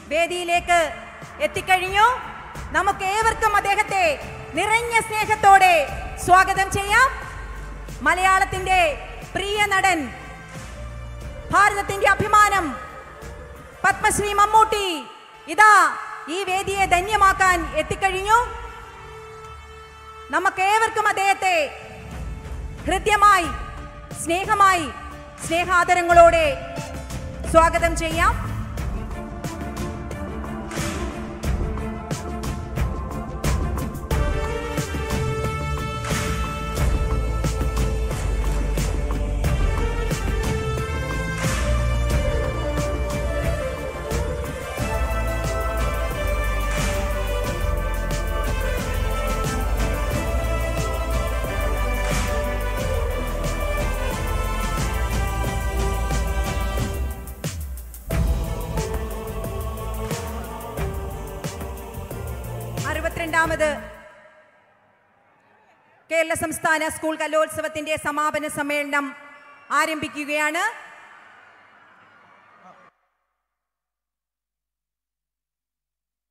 വേദിയിലേക്ക് എത്തിക്കഴിഞ്ഞു നമുക്ക് ഏവർക്കും അദ്ദേഹത്തെ നിറഞ്ഞ സ്നേഹത്തോടെ സ്വാഗതം ചെയ്യാം മലയാളത്തിന്റെ പ്രിയ നടൻ ഭാരതത്തിന്റെ അഭിമാനം പത്മശ്രീ മമ്മൂട്ടി ഇതാ ഈ വേദിയെ ധന്യമാക്കാൻ എത്തിക്കഴിഞ്ഞു നമുക്ക് ഏവർക്കും അദ്ദേഹത്തെ ഹൃദ്യമായി സ്നേഹമായി സ്നേഹാദരങ്ങളോടെ സ്വാഗതം ചെയ്യാം അറുപത്തിരണ്ടാമത് കേരള സംസ്ഥാന സ്കൂൾ കലോത്സവത്തിന്റെ സമാപന സമ്മേളനം ആരംഭിക്കുകയാണ്